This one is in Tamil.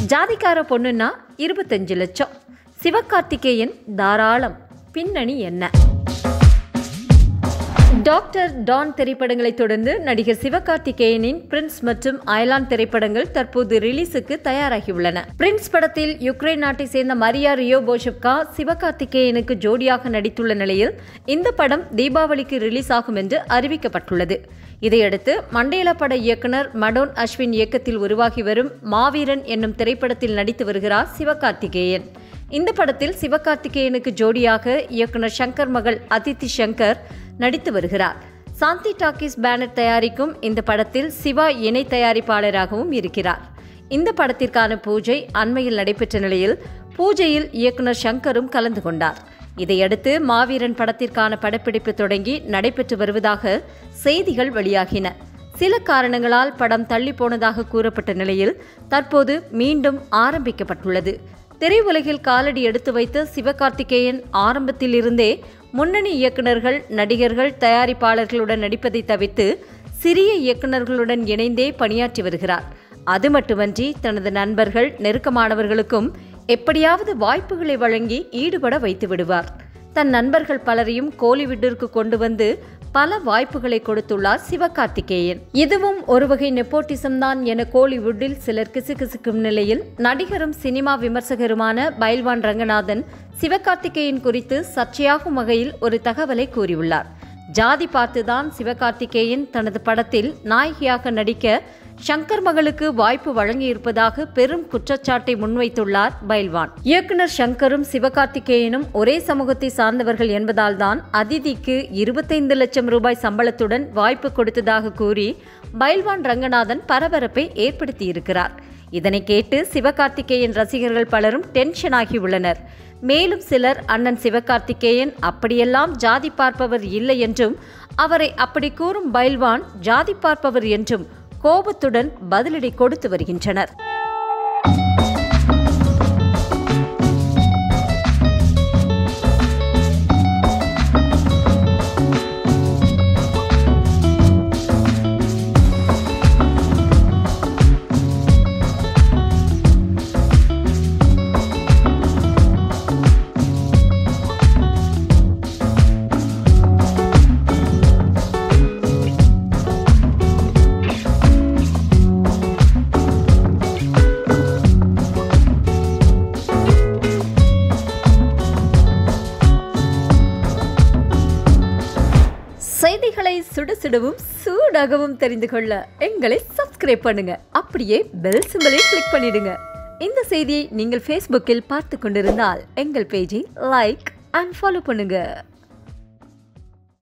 ஜாதிக்கார பொண்ணுன்னா இருபத்தஞ்சு லட்சம் சிவகார்த்திகேயன் தாராளம் பின்னணி என்ன டாக்டர் டான் திரைப்படங்களை தொடர்ந்து நடிகர் சிவகார்த்திகேயனின் பிரின்ஸ் மற்றும் அயலான் திரைப்படங்கள் தற்போது ரிலீஸுக்கு தயாராகியுள்ளன பிரின்ஸ் படத்தில் யுக்ரைன் நாட்டை சேர்ந்த மரியா ரியோ போஷப்கா சிவகார்த்திகேயனுக்கு ஜோடியாக நடித்துள்ள நிலையில் இந்த படம் தீபாவளிக்கு ரிலீஸ் ஆகும் என்று அறிவிக்கப்பட்டுள்ளது இதையடுத்து மண்டேலா பட இயக்குனர் மடோன் அஸ்வின் இயக்கத்தில் உருவாகி வரும் மாவீரன் என்னும் திரைப்படத்தில் நடித்து வருகிறார் சிவகார்த்திகேயன் இந்த படத்தில் சிவகார்த்திகேயனுக்கு ஜோடியாக இயக்குனர் சங்கர் மகள் அதித்தி சங்கர் நடித்து வருகிறார் சாந்தி டாக்கீஸ் பேனர் தயாரிக்கும் இந்த படத்தில் சிவா இணை தயாரிப்பாளராகவும் இருக்கிறார் இந்த படத்திற்கான பூஜை அண்மையில் நடைபெற்ற நிலையில் பூஜையில் இயக்குனர் சங்கரும் கலந்து கொண்டார் இதையடுத்து மாவீரன் படத்திற்கான படப்பிடிப்பு தொடங்கி நடைபெற்று வருவதாக செய்திகள் வெளியாகின சில காரணங்களால் படம் தள்ளி போனதாக கூறப்பட்ட நிலையில் தற்போது மீண்டும் ஆரம்பிக்கப்பட்டுள்ளது திரையுலகில் காலடி எடுத்து வைத்த சிவகார்த்திகேயன் ஆரம்பத்திலிருந்தே முன்னணி இயக்குநர்கள் நடிகர்கள் தயாரிப்பாளர்களுடன் நடிப்பதை தவிர்த்து சிறிய இயக்குநர்களுடன் இணைந்தே பணியாற்றி வருகிறார் அது மட்டுமன்றி தனது நண்பர்கள் நெருக்கமானவர்களுக்கும் எப்படியாவது வாய்ப்புகளை வழங்கி ஈடுபட வைத்து விடுவார் தன் நண்பர்கள் பலரையும் கோலிவுட்டிற்கு கொண்டு வந்து பல வாய்ப்புகளை கொடுத்துள்ளார் சிவகார்த்திகேயன் இதுவும் ஒரு வகை நெப்போட்டிசம் தான் என கோலிவுட்டில் சிலர் கிசுகிசுக்கும் நிலையில் நடிகரும் சினிமா விமர்சகருமான பைல்வான் ரங்கநாதன் சிவகார்த்திகேயன் குறித்து சர்ச்சையாகும் வகையில் ஒரு தகவலை கூறியுள்ளார் ஜாதி பார்த்துதான் சிவகார்த்திகேயன் தனது படத்தில் நாயகியாக நடிக்க சங்கர் மகளுக்கு வாய்ப்பு வழங்கியிருப்பதாக பெரும் குற்றச்சாட்டை முன்வைத்துள்ளார் பைல்வான் இயக்குனர் சங்கரும் சிவகார்த்திகேயனும் ஒரே சமூகத்தை சார்ந்தவர்கள் என்பதால் தான் அதிதிக்கு இருபத்தைந்து லட்சம் ரூபாய் சம்பளத்துடன் வாய்ப்பு கொடுத்ததாக கூறி பைல்வான் ரங்கநாதன் பரபரப்பை ஏற்படுத்தியிருக்கிறார் இதனை கேட்டு சிவகார்த்திகேயன் ரசிகர்கள் பலரும் டென்ஷன் ஆகியுள்ளனர் மேலும் சிலர் அண்ணன் சிவகார்த்திகேயன் அப்படியெல்லாம் ஜாதி பார்ப்பவர் இல்லை என்றும் அவரை அப்படி கூறும் பைல்வான் ஜாதி பார்ப்பவர் என்றும் கோபத்துடன் பதிலடி கொடுத்து வருகின்றனர் செய்திகளை சுட சுடவும் சூடாகவும் தெரிந்து கொள்ள எங்களை சப்ஸ்கிரைப் பண்ணுங்க அப்படியே பெல் சிம்பலை கிளிக் பண்ணிடுங்க இந்த செய்தியை நீங்கள் ஃபேஸ்புக்கில் பார்த்து கொண்டிருந்தால் எங்கள் பேஜை லைக் அண்ட் ஃபாலோ பண்ணுங்க